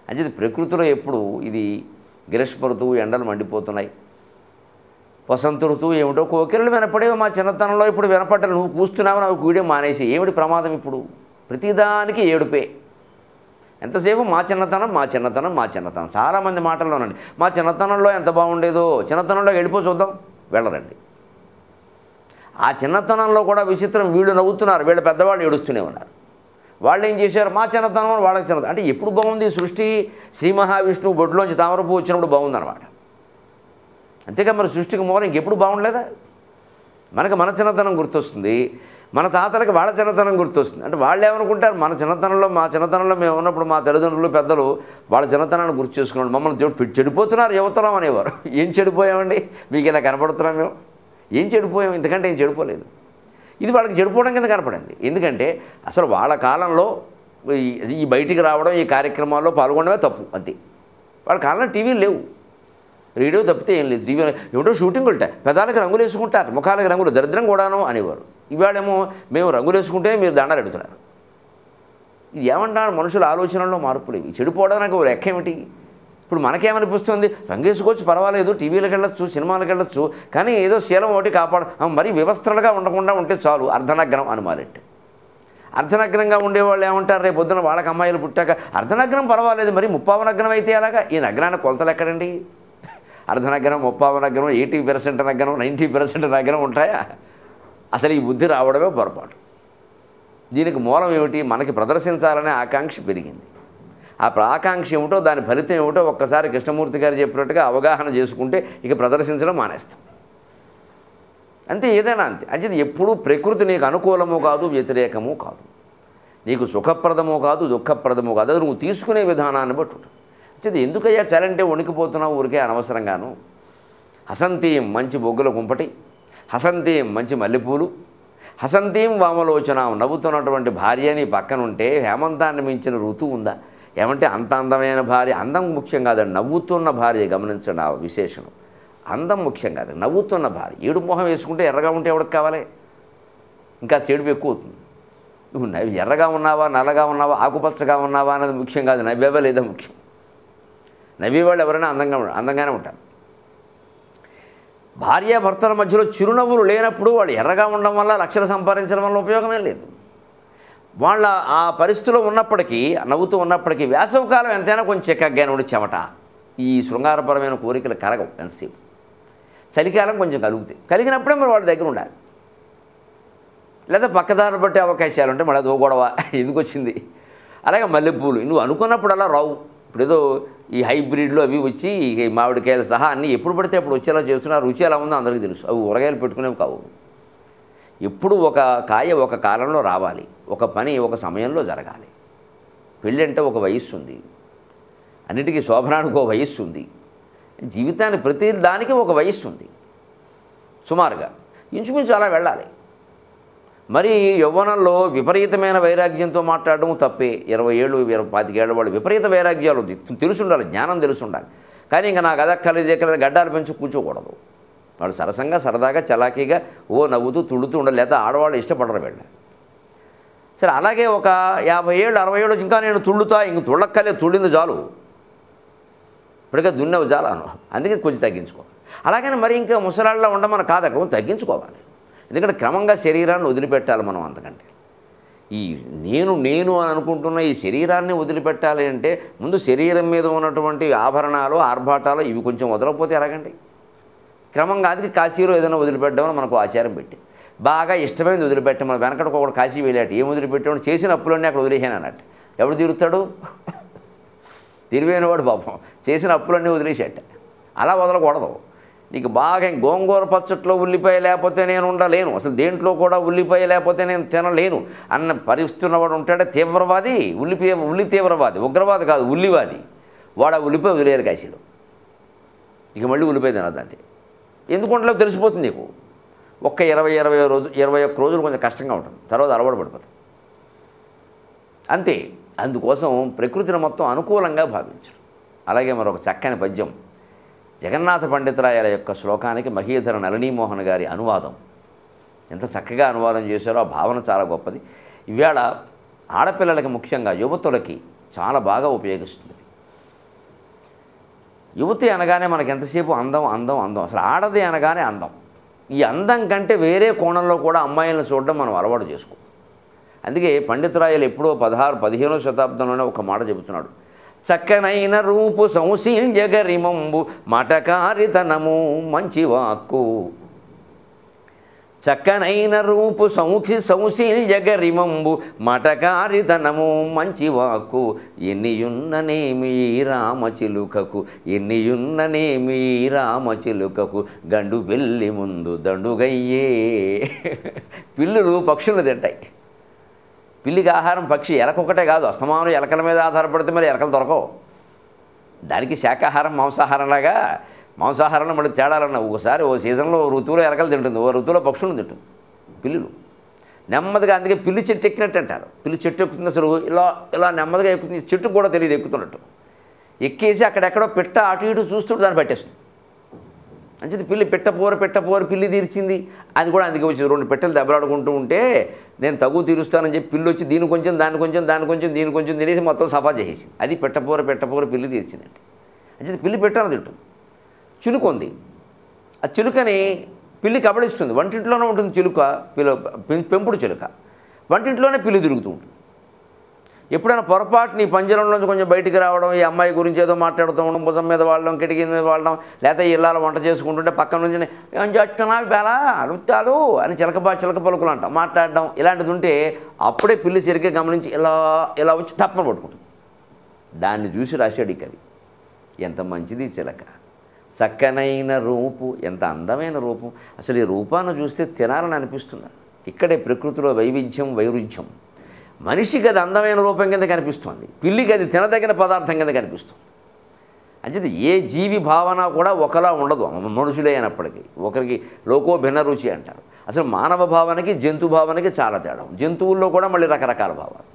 అంచేది ప్రకృతిలో ఎప్పుడు ఇది గ్రీష్మ ఋతువు ఎండలు మండిపోతున్నాయి వసంత ఋతువు ఏమిటో కోకిలలు వినపడేవి మా చిన్నతనంలో ఇప్పుడు వినపడ్డారు నువ్వు కూస్తున్నావు అవి కూడే మానేసి ఏమిటి ప్రమాదం ఇప్పుడు ప్రతిదానికి ఏడుపే ఎంతసేపు మా చిన్నతనం మా చిన్నతనం మా చిన్నతనం చాలామంది మాటల్లోనండి మా చిన్నతనంలో ఎంత బాగుండేదో చిన్నతనంలో వెళ్ళిపో చూద్దాం వెళ్ళరండి ఆ చిన్నతనంలో కూడా విచిత్రం వీళ్ళు నవ్వుతున్నారు వీళ్ళ పెద్దవాళ్ళు ఏడుస్తూనే ఉన్నారు వాళ్ళు ఏం చేశారు మా చిన్నతనం వాళ్ళకి చిన్నతనం అంటే ఎప్పుడు బాగుంది ఈ సృష్టి శ్రీ మహావిష్ణువు బొడ్లోంచి తామరపు వచ్చినప్పుడు బాగుందన్నమాట అంతేగా మరి సృష్టికి మూలం ఇంకెప్పుడు బాగుండలేదా మనకు మన చిన్నతనం గుర్తొస్తుంది మన తాతలకి వాళ్ళ చిన్నతనం గుర్తొస్తుంది అంటే వాళ్ళు ఏమనుకుంటారు మన చిన్నతనంలో మా చిన్నతనంలో మేము ఉన్నప్పుడు మా తల్లిదండ్రులు పెద్దలు వాళ్ళ చిన్నతనాన్ని గుర్తు చేసుకున్నాడు మమ్మల్ని చెడు చెడిపోతున్నారు యువతరం అనేవారు ఏం చెడిపోయామండి మీకు ఇలా కనపడుతున్నాం మేము ఏం చెడిపోయాం ఇంతకంటే ఏం చెడిపోలేదు ఇది వాళ్ళకి చెడిపోవడం కింద కనపడింది ఎందుకంటే అసలు వాళ్ళ కాలంలో ఈ- ఈ బయటికి రావడం ఈ కార్యక్రమాల్లో పాల్గొనడమే తప్పు అంతే వాళ్ళ కాలంలో టీవీలు లేవు రేడియో తప్పితే ఏం లేదు టీవీ ఏమిటో షూటింగ్ ఉంటాయి పెదాలకు రంగులు వేసుకుంటారు ముఖాలకు రంగులు దరిద్రం కూడాను అనేవారు ఇవాళేమో మేము రంగులు వేసుకుంటే మీరు దండాలు ఎడుతున్నారు ఇది ఏమంటారు మనుషుల ఆలోచనల్లో మార్పులు ఇవి చెడిపోవడానికి ఒక లెక్క ఏమిటి ఇప్పుడు మనకేమనిపిస్తుంది రంగేసుకోవచ్చు పర్వాలేదు టీవీలకు వెళ్ళొచ్చు సినిమాలకు వెళ్ళొచ్చు కానీ ఏదో శీలం ఒకటి కాపాడ ఆ, మరీ వ్యవస్థలుగా ఉండకుండా ఉంటే చాలు అర్ధనగ్నం అని మారెట్టు అర్ధనగ్నంగా ఉండేవాళ్ళు ఏమంటారు రేపు పొద్దున వాళ్ళకి అమ్మాయిలు పుట్టాక అర్ధనగ్నం పర్వాలేదు మరి ముప్పావ నగ్నం అయితే అలాగా ఈ నగ్నానికి కొలతలు ఎక్కడండి అర్ధనగ్నం ముప్పావ నగ్నం ఎయిటీ పర్సెంట్ నగ్నం నైంటీ పర్సెంట్ నగ్నం ఉంటాయా అసలు ఈ బుద్ధి రావడమే పొరపాటు దీనికి మూలం ఏమిటి మనకి ప్రదర్శించాలనే ఆకాంక్ష పెరిగింది ఆ ప్ర- ఆకాంక్ష ఏమిటో దాని ఫలితం ఏమిటో ఒక్కసారి కృష్ణమూర్తి గారు చెప్పినట్టుగా అవగాహన చేసుకుంటే ఇక ప్రదర్శించడం మానేస్తాం అంతే ఏదైనా అంతే అంటే ఎప్పుడూ ప్రకృతి నీకు అనుకూలము కాదు వ్యతిరేకము కాదు నీకు సుఖప్రదము కాదు దుఃఖప్రదము కాదు అది నువ్వు తీసుకునే విధానాన్ని బట్టి ఉంటుంది అంటే ఎందుకయ్యా చలంటే వణికిపోతున్నావు ఊరికే అనవసరంగాను హసంతీం మంచి బొగ్గుల కుంపటి హసంతీం మంచి మల్లెపూలు హసంతీం వామలోచన నవ్వుతున్నటువంటి భార్య నీ పక్కనుంటే హేమంతాన్ని మించిన ఋతువు ఉందా ఏమంటే అంత అందమైన భార్య అందం ముఖ్యం కాదండి నవ్వుతున్న భార్య గమనించండి ఆ విశేషణం అందం ముఖ్యం కాదు నవ్వుతున్న భార్య ఏడు మొహం వేసుకుంటే ఎర్రగా ఉంటే ఎవరికి కావాలి ఇంకా చెడుపు ఎక్కువ అవుతుంది నువ్వు నవ్వి ఎర్రగా ఉన్నావా నల్లగా ఉన్నావా ఆకుపచ్చగా ఉన్నావా అన్నది ముఖ్యం కాదు నవ్వేవా లేదా ముఖ్యం నవ్వేవాళ్ళు ఎవరైనా అందంగా ఉం- అందంగానే ఉంటారు భార్యాభర్తల మధ్యలో చిరునవ్వులు లేనప్పుడు వాళ్ళు ఎర్రగా ఉండడం వల్ల లక్షలు సంపాదించడం వల్ల ఉపయోగమే లేదు వాళ్ళ ఆ పరిస్థితిలో ఉన్నప్పటికీ నవ్వుతూ ఉన్నప్పటికీ వేసవకాలం ఎంతైనా కొంచెం చిక్కగానే ఉండి చెమట ఈ శృంగారపరమైన కోరికలు కలగవు ఎంతసేపు చలికాలం కొంచెం కలుగుతాయి కలిగినప్పుడే మరి వాళ్ళ దగ్గర ఉండాలి లేదా పక్కదారులు పట్టే అవకాశాలు ఉంటే మళ్ళీ అదో గొడవ ఎందుకు వచ్చింది అలాగే మల్లెపూలు నువ్వు అనుకున్నప్పుడు అలా రావు ఇప్పుడు ఏదో ఈ హైబ్రిడ్లు అవి వచ్చి ఈ మామిడికాయలు సహా అన్నీ ఎప్పుడు పడితే అప్పుడు వచ్చేలా చేస్తున్నారు రుచి ఎలా ఉందో అందరికీ తెలుసు అవి ఊరగాయలు పెట్టుకునేవి కావు ఎప్పుడు ఒక కాయ ఒక కాలంలో రావాలి ఒక పని ఒక సమయంలో జరగాలి పెళ్ళి అంటే ఒక వయస్సు ఉంది అన్నిటికీ శోభనానికి ఒక వయస్సు ఉంది జీవితానికి ప్రతి దానికి ఒక వయస్సు ఉంది సుమారుగా ఇంచుమించు అలా వెళ్ళాలి మరి యవ్వనంలో విపరీతమైన వైరాగ్యంతో మాట్లాడడం తప్పే ఇరవై ఏళ్ళు ఇరవై పాతికేళ్ళ వాళ్ళు విపరీత వైరాగ్యాలు ఉంది. తెలుసు ఉండాలి జ్ఞానం తెలుసు ఉండాలి కానీ ఇంకా నాకు అదక్కర్లేదు ఎక్కడ గడ్డాలు పెంచి కూర్చోకూడదు వాళ్ళు సరసంగా సరదాగా చలాకీగా ఓ నవ్వుతూ తుడుతూ ఉండాలి లేదా ఆడవాళ్ళు ఇష్టపడరు వెళ్ళ సరే అలాగే ఒక యాభై ఏళ్ళు అరవై ఏళ్ళు ఇంకా నేను తుళ్ళుతా ఇంక తుళ్ళక్కలే తుళ్ళింది చాలు ఇప్పటికే దున్నవి చాలాను అందుకే కొంచెం తగ్గించుకో అలాగని మరి ఇంకా ముసలాళ్ళలో ఉండమని కాదు కొంచెం తగ్గించుకోవాలి ఎందుకంటే క్రమంగా శరీరాన్ని వదిలిపెట్టాలి మనం అంతకంటే ఈ నేను నేను అని అనుకుంటున్న ఈ శరీరాన్ని వదిలిపెట్టాలి అంటే ముందు శరీరం మీద ఉన్నటువంటి ఆభరణాలు ఆర్భాటాలు ఇవి కొంచెం వదలకపోతే ఎలాగండి క్రమంగా అది కాశీలో ఏదైనా వదిలిపెట్టమని మనకు ఆచారం పెట్టి బాగా ఇష్టమైనది వదిలిపెట్టాం మన వెనకటికి ఒకటి కాశీ వెళ్ళాడు ఏం వదిలిపెట్టాడు చేసిన అప్పులన్నీ అక్కడ వదిలేసాను అన్నట్టు ఎవడు తీరుతాడు తిరిగిపోయినవాడు పాపం చేసిన అప్పులన్నీ వదిలేసేట అలా వదలకూడదు నీకు బాగా గోంగూర పచ్చట్లో ఉల్లిపాయ లేకపోతే నేను ఉండలేను అసలు దేంట్లో కూడా ఉల్లిపాయ లేకపోతే నేను తినలేను అన్న పరిస్థితి ఉన్నవాడు ఉంటాడే తీవ్రవాది ఉల్లిపాయ ఉల్లి తీవ్రవాది ఉగ్రవాది కాదు ఉల్లివాది వాడు ఆ ఉల్లిపాయ వదిలేరు కాశీలో ఇక మళ్ళీ ఉల్లిపాయ తినద్దు అంతే ఎందుకు ఉండలేవు తెలిసిపోతుంది నీకు ఒక్క ఇరవై ఇరవై రోజు ఇరవై ఒక్క రోజులు కొంచెం కష్టంగా ఉంటుంది తర్వాత అలవాటు పడిపోతుంది అంతే అందుకోసం ప్రకృతిని మొత్తం అనుకూలంగా భావించడం అలాగే మరొక చక్కని పద్యం జగన్నాథ పండితరాయల యొక్క శ్లోకానికి మహీధర నళనీమోహన్ గారి అనువాదం ఎంత చక్కగా అనువాదం చేశారో ఆ భావన చాలా గొప్పది ఇవాళ ఆడపిల్లలకి ముఖ్యంగా యువతులకి చాలా బాగా ఉపయోగిస్తుంది యువతి అనగానే మనకి ఎంతసేపు అందం అందం అందం అసలు ఆడది అనగానే అందం ఈ అందం కంటే వేరే కోణంలో కూడా అమ్మాయిలను చూడడం మనం అలవాటు చేసుకో అందుకే పండితురాయలు ఎప్పుడో పదహారు పదిహేనో శతాబ్దంలోనే ఒక మాట చెబుతున్నాడు చక్కనైన రూపు సంశీల్యగరిమంబు మటకారితనము మంచి వాక్కు చక్కనైన రూపు సౌఖి సౌశీల్యగరిమంబు మటకారితనము మంచి వాక్కు ఎన్నియున్ననేమి ఈ రామచిలుకకు ఎన్నియున్ననేమి ఈ రామచిలుకకు గండు పెళ్ళి ముందు దండుగయ్యే పిల్లులు పక్షులు తింటాయి పిల్లికి ఆహారం పక్షి ఎలకొకటే కాదు అస్తమానం ఎలకల మీద ఆధారపడితే మరి ఎలకలు దొరకవు దానికి శాకాహారం మాంసాహారంలాగా మాంసాహారంలో మళ్ళీ తేడాలన్న ఒకసారి ఓ సీజన్లో ఓ ఋతువులో ఎలకలు తింటుంది ఓ ఋతువులో పక్షులను తింటుంది పిల్లులు నెమ్మదిగా అందుకే పిల్లి చెట్టు ఎక్కినట్టు అంటారు పిల్లి చెట్టు ఎక్కుతుంది అసలు ఇలా ఇలా నెమ్మదిగా ఎక్కుతుంది చెట్టుకు కూడా తెలియదు ఎక్కుతున్నట్టు ఎక్కేసి అక్కడెక్కడో పిట్ట అటు ఇటు చూస్తుంటే దాన్ని పట్టేస్తుంది అంచేది పిల్లి పిట్ట పోర పిట్ట పోర పిల్లి తీర్చింది అది కూడా అందుకే వచ్చింది రెండు పెట్టెలు దెబ్బలాడుకుంటూ ఉంటే నేను తగు తీరుస్తానని చెప్పి పిల్లి వచ్చి దీని కొంచెం దాని కొంచెం దాని కొంచెం దీని కొంచెం తినేసి మొత్తం సఫా చేసేసింది అది పెట్టపోర పెట్టపోర పిల్లి తీర్చిందండి అంచేది పిల్లి పెట్టాను తింటుంది చిలుక ఉంది ఆ చిలుకని పిల్లి కబళిస్తుంది వంటింట్లోనే ఉంటుంది చిలుక పిల్ల పెం- పెంపుడు చిలుక వంటింట్లోనే పిల్లి తిరుగుతూ ఉంటుంది ఎప్పుడైనా పొరపాటు నీ పంజరంలోంచి కొంచెం బయటికి రావడం ఈ అమ్మాయి గురించి ఏదో మాట్లాడుతూ ఉండడం భుజం మీద వాడడం కిటికీ మీద వాడడం లేకపోతే ఇళ్ళలో వంట చేసుకుంటుంటే పక్కన నుంచి ఏం చేస్తున్నావు బేలా అడుగుతాలు అని చిలక చిలక పలుకులు అంటాం మాట్లాడడం ఇలాంటిది ఉంటే అప్పుడే పిల్లి సరిగ్గా గమనించి ఇలా ఇలా వచ్చి తప్పన పట్టుకుంటుంది దాన్ని చూసి రాశాడు ఈ కవి ఎంత మంచిది ఈ చిలక చక్కనైన రూపు ఎంత అందమైన రూపం అసలు ఈ రూపాన్ని చూస్తే తినాలని అనిపిస్తుంది ఇక్కడే ప్రకృతిలో వైవిధ్యం వైరుధ్యం మనిషికి అది అందమైన రూపం కింద కనిపిస్తుంది పిల్లికి అది తినదగిన పదార్థం కింద కనిపిస్తుంది అంచేది ఏ జీవి భావన కూడా ఒకలా ఉండదు మనుషులే అయినప్పటికీ ఒకరికి లోకో భిన్న రుచి అంటారు అసలు మానవ భావనకి జంతు భావనకి చాలా తేడా ఉంది. జంతువుల్లో కూడా మళ్ళీ రకరకాల భావాలు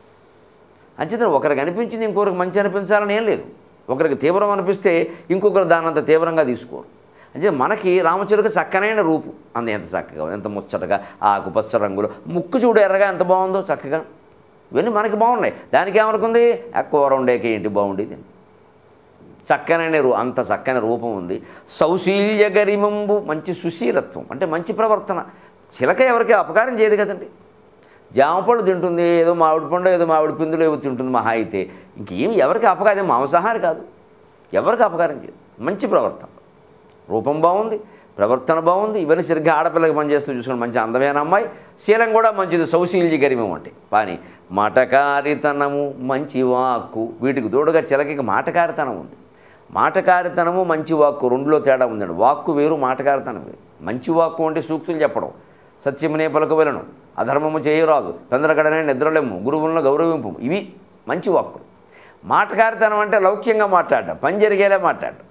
అంచేత ఒకరికి అనిపించింది ఇంకొకరికి మంచి అనిపించాలని ఏం లేదు ఒకరికి తీవ్రం అనిపిస్తే ఇంకొకరు దాన్ని అంత తీవ్రంగా తీసుకోరు అంటే మనకి రామచిలుక చక్కనైన రూపు అంత ఎంత చక్కగా ఉంది, ఎంత ముచ్చటగా ఆకుపచ్చ రంగులో ముక్కు చూడు ఎర్రగా ఎంత బాగుందో చక్కగా ఇవన్నీ మనకి బాగున్నాయి దానికి ఏమనుకుంది ఆ కూర ఉండేకి ఏంటి బాగుండేది చక్కనైన రూ అంత చక్కని రూపం ఉంది సౌశీల్య గరిమంబు మంచి సుశీలత్వం అంటే మంచి ప్రవర్తన చిలక ఎవరికి అపకారం చేయదు కదండి జామ పళ్ళు తింటుంది ఏదో మామిడి పండు ఏదో మామిడి పిందులు ఏవో తింటుంది మహా అయితే ఇంకేం ఎవరికి అపకారం మాంసాహారం కాదు ఎవరికి అపకారం చేయదు మంచి ప్రవర్తన రూపం బాగుంది ప్రవర్తన బాగుంది ఇవన్నీ సరిగ్గా ఆడపిల్లకి పనిచేస్తూ చూసుకుని మంచి అందమైన అమ్మాయి శీలం కూడా మంచిది సౌశీల్య గరిమం అంటే కానీ మాటకారితనము మంచి వాక్కు వీటికి తోడుగా చిలకకి మాటకారితనం ఉంది మాటకారితనము మంచి వాక్కు రెండులో తేడా ఉందండి వాక్కు వేరు మాటకారితనం వేరు మంచి వాక్కు అంటే సూక్తులు చెప్పడం సత్యమునే పలుకవలను అధర్మము చేయరాదు చంద్రగడనే నిద్రలేము గురువులను గౌరవింపు ఇవి మంచి వాక్కులు మాటకారితనం అంటే లౌక్యంగా మాట్లాడడం పని జరిగేలా మాట్లాడడం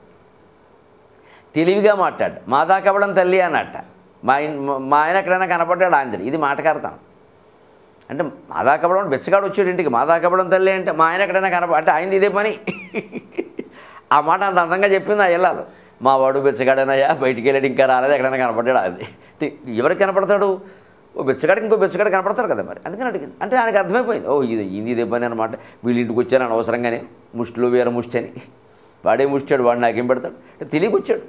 తెలివిగా మాట్లాడు మాదా కవడం తల్లి అన్నట్ట మా ఆయన మా ఆయన ఎక్కడైనా కనపడ్డాడు ఆయన ఇది మాటకారతనం అంటే మాదా కవడం బెచ్చగాడు వచ్చాడు ఇంటికి మాదా కవడం తల్లి అంటే మా ఆయన ఎక్కడైనా కనప అంటే ఆయనది ఇదే పని ఆ మాట అంత అందంగా చెప్పింది ఆ ఇల్లాలు మా వాడు బెచ్చగాడనయ్యా బయటికి వెళ్ళాడు ఇంకా రాలేదు ఎక్కడైనా కనపడ్డాడు అది అంటే ఎవరికి కనపడతాడు ఓ బెచ్చగాడికి ఇంకో బెచ్చగాడు కనపడతాడు కదా మరి అందుకని అడిగింది అంటే ఆయనకి అర్థమైపోయింది ఓ ఇది ఇది ఇదే పని అనమాట వీళ్ళ ఇంటికి వచ్చాను అనవసరంగానే ముష్టిలో వేరే ముష్టి అని వాడే ముష్టాడు వాడు నాకేం పెడతాడు అంటే తెలియకి వచ్చాడు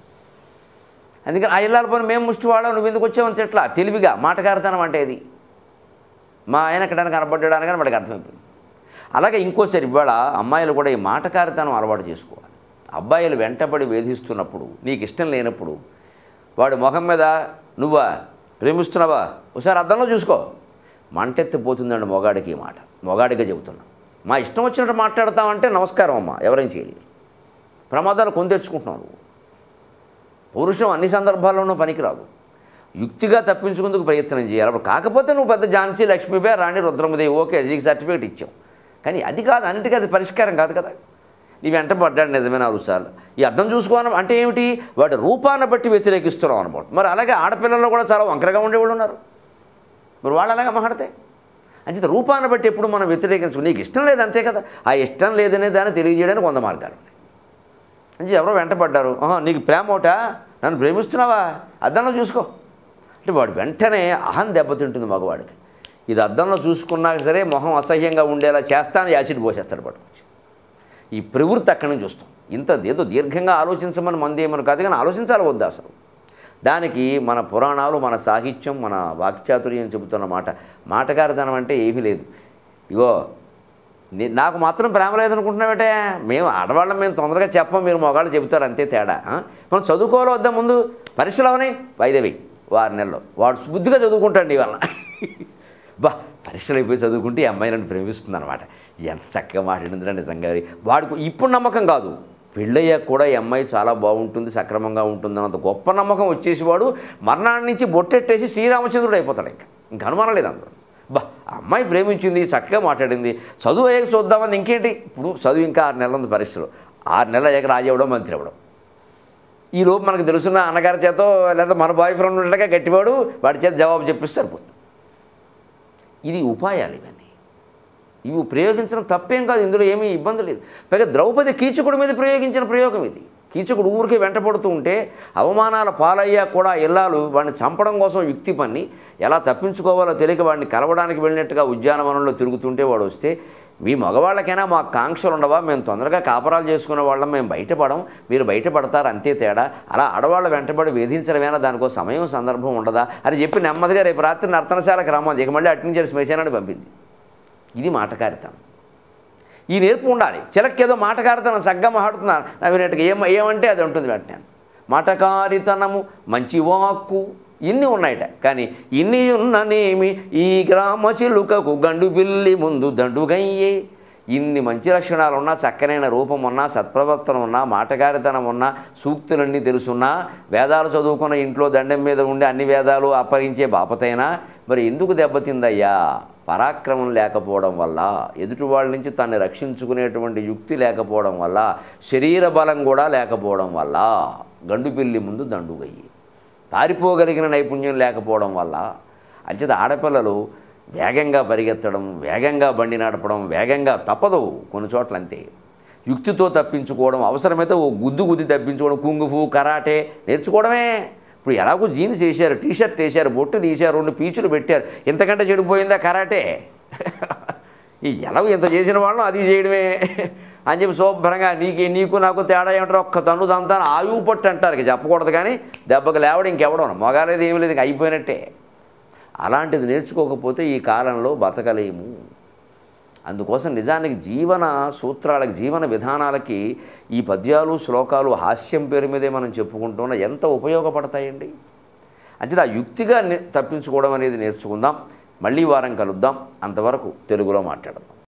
అందుకని ఆ ఇల్లాల పని మేము ముష్టి వాడాం నువ్వు ఎందుకు వచ్చావని తిట్లా తెలివిగా మాటకారితనం అంటే ఇది మా ఆయన ఎక్కడైనా కనపడ్డాడు అనగానే వాడికి అర్థమైపోయింది అలాగే ఇంకోసారి ఇవాళ అమ్మాయిలు కూడా ఈ మాటకారితనం అలవాటు చేసుకోవాలి అబ్బాయిలు వెంటబడి వేధిస్తున్నప్పుడు నీకు ఇష్టం లేనప్పుడు వాడి ముఖం మీద నువ్వా ప్రేమిస్తున్నావా ఒకసారి అద్దంలో చూసుకో మంటెత్తిపోతుందండి మొగాడికి ఈ మాట మొగాడిగా చెబుతున్నా మా ఇష్టం వచ్చినట్టు మాట్లాడతామంటే నమస్కారం అమ్మా ఎవరేం చేయలేరు ప్రమాదాలు కొని తెచ్చుకుంటున్నావు నువ్వు పౌరుషం అన్ని సందర్భాల్లోనూ పనికిరాదు యుక్తిగా తప్పించుకుందుకు ప్రయత్నం చేయాలి అప్పుడు కాకపోతే నువ్వు పెద్ద ఝాన్సీ లక్ష్మీబాయి రాణి రుద్రమదేవి ఓకే నీకు సర్టిఫికేట్ ఇచ్చావు కానీ అది కాదు అన్నిటికీ అది పరిష్కారం కాదు కదా నీ వెంట పడ్డాడు నిజమే నాలుగు సార్లు ఈ అర్థం చూసుకోవడం అంటే ఏమిటి వాడి రూపాన్ని బట్టి వ్యతిరేకిస్తున్నాం అనమాట మరి అలాగే ఆడపిల్లల్లో కూడా చాలా వంకరగా ఉండేవాళ్ళు ఉన్నారు మరి వాళ్ళు అలాగే మాట్లాడితే అంచేత రూపాన్ని బట్టి ఎప్పుడు మనం వ్యతిరేకించు నీకు ఇష్టం లేదు అంతే కదా ఆ ఇష్టం లేదనే దాన్ని తెలియజేయడానికి వంద మార్గాలు ఉన్నాయి అంటే ఎవరో వెంటపడ్డారు ఆహా నీకు ప్రేమ ఒకటా నన్ను ప్రేమిస్తున్నావా అద్దంలో చూసుకో అంటే వాడు వెంటనే అహం దెబ్బతింటుంది మగవాడికి ఇది అద్దంలో చూసుకున్నా సరే మొహం అసహ్యంగా ఉండేలా చేస్తాను యాసిడ్ పోసేస్తాడు పట్టుకొచ్చి ఈ ప్రవృత్తి అక్కడి నుంచి చూస్తాం ఇంత ఏదో దీర్ఘంగా ఆలోచించమని మంది ఏమని కాదు కానీ ఆలోచించాలి వద్దా అసలు దానికి మన పురాణాలు మన సాహిత్యం మన వాక్చాతుర్యం చెబుతున్న మాట మాటగారితనం అంటే ఏమీ లేదు ఇగో నీ- నాకు మాత్రం ప్రేమ లేదనుకుంటున్నావేటే మేము ఆడవాళ్ళం మేము తొందరగా చెప్పం మీరు మొగాళ్ళు చెబుతారు అంతే తేడా ఆ? మనం చదువుకోవాలి వద్దా ముందు పరీక్షలు అవనాయి వైదవి వారి నెలలో వాడు బుద్ధిగా చదువుకుంటాడు ఇవాళ బా పరీక్షలు అయిపోయి చదువుకుంటే ఈ అమ్మాయి నన్ను ప్రేమిస్తుంది అనమాట ఎంత చక్కగా మాట్లాడిందిరా నిజంగా వాడికి ఇప్పుడు నమ్మకం కాదు పెళ్ళయ్యాక కూడా ఈ అమ్మాయి చాలా బాగుంటుంది సక్రమంగా ఉంటుంది అన్నంత గొప్ప నమ్మకం వచ్చేసేవాడు మర్నాడు నుంచి బొట్టెట్టేసి శ్రీరామచంద్రుడు అయిపోతాడు ఇంకా ఇంకా అనుమానం లేదు అందులో బా ఆ అమ్మాయి ప్రేమించింది చక్కగా మాట్లాడింది చదువు అయ్యాక చూద్దామని ఇంకేంటి ఇప్పుడు చదువు ఇంకా ఆరు నెలల ఉంది పరీక్షలు ఆరు నెలలు అయ్యాక రాజు అవ్వడం మంత్రి అవ్వడం ఈ లోపు మనకు తెలుసున్న అన్నగారి చేత లేదా మన బాయ్ ఫ్రెండ్ ఉండగా గట్టివాడు వాడి చేత జవాబు చెప్పిస్తే సరిపోతుంది ఇది ఉపాయాలు ఇవన్నీ ఇవి ప్రయోగించడం తప్పేం కాదు ఇందులో ఏమీ ఇబ్బంది లేదు పైగా ద్రౌపది కీచకుడి మీద ప్రయోగించిన ప్రయోగం ఇది కీచకుడు ఊరికి వెంటపడుతూ ఉంటే అవమానాల పాలయ్యా కూడా ఇల్లాలు వాడిని చంపడం కోసం యుక్తి పన్ని ఎలా తప్పించుకోవాలో తెలియక వాడిని కలవడానికి వెళ్ళినట్టుగా ఉద్యానవనంలో తిరుగుతుంటే వాడు వస్తే మీ మగవాళ్ళకైనా మా కాంక్షలు ఉండవా మేము తొందరగా కాపరాలు చేసుకునే వాళ్ళం మేము బయటపడం మీరు బయటపడతారు అంతే తేడా అలా ఆడవాళ్ళ వెంటబడి వేధించడమేనా దానికో సమయం సందర్భం ఉండదా అని చెప్పి నెమ్మదిగా రేపు రాత్రి నర్తనశాలకు రమ్మంది ఇక మళ్ళీ అటు నుంచి శ్మశానాన్ని పంపింది ఇది మాటకారితనం ఈ నేర్పు ఉండాలి చిలక్కేదో మాటకారితనం చక్కగా మాట్లాడుతున్నాను నవ్వినట్టుగా ఏం ఏమంటే అది ఉంటుంది వెంటనే మాటకారితనము మంచి వాక్కు ఇన్ని ఉన్నాయట కానీ ఇన్ని ఉన్ననేమి ఈ గ్రామ చిలుకకు గండు బిల్లి ముందు దండుగయ్యే ఇన్ని మంచి లక్షణాలు ఉన్నా చక్కనైన రూపం ఉన్నా సత్ప్రవర్తన ఉన్నా మాటగారితనం ఉన్నా సూక్తులన్నీ తెలుసున్నా వేదాలు చదువుకున్న ఇంట్లో దండం మీద ఉండి అన్ని వేదాలు అప్పగించే బాపతైనా మరి ఎందుకు దెబ్బతిందయ్యా పరాక్రమం లేకపోవడం వల్ల ఎదుటి వాళ్ళ నుంచి తన్ని రక్షించుకునేటువంటి యుక్తి లేకపోవడం వల్ల శరీర బలం కూడా లేకపోవడం వల్ల గండుపిల్లి ముందు దండుగయ్యి పారిపోగలిగిన నైపుణ్యం లేకపోవడం వల్ల అంచేత ఆడపిల్లలు వేగంగా పరిగెత్తడం వేగంగా బండి నడపడం వేగంగా తప్పదు కొన్ని చోట్ల అంతే యుక్తితో తప్పించుకోవడం అవసరమైతే ఓ గుద్దు గుద్ది తప్పించుకోవడం కుంగుఫు కరాటే నేర్చుకోవడమే ఇప్పుడు ఎలాగో జీన్స్ వేసారు టీషర్ట్ వేసారు బొట్టు తీశారు రెండు పీచులు పెట్టారు ఇంతకంటే చెడిపోయిందా కరాటే ఈ ఎలాగో ఇంత చేసిన వాళ్ళం అది చేయడమే అని చెప్పి శుభ్రంగా నీకు నీకు నాకు తేడా ఏమంటారు ఒక్క తన్ను దంతాను ఆయువు పట్టు అంటారు ఇక చెప్పకూడదు కానీ దెబ్బకు లేవడం ఇంకెవడం మొగాలేదు ఏమీ లేదు ఇంక అయిపోయినట్టే అలాంటిది నేర్చుకోకపోతే ఈ కాలంలో బతకలేము అందుకోసం నిజానికి జీవన సూత్రాలకి జీవన విధానాలకి ఈ పద్యాలు శ్లోకాలు హాస్యం పేరు మీదే మనం చెప్పుకుంటున్న ఎంత ఉపయోగపడతాయండి అంచేది ఆ యుక్తిగా నే- తప్పించుకోవడం అనేది నేర్చుకుందాం మళ్ళీ వారం కలుద్దాం అంతవరకు తెలుగులో మాట్లాడదాం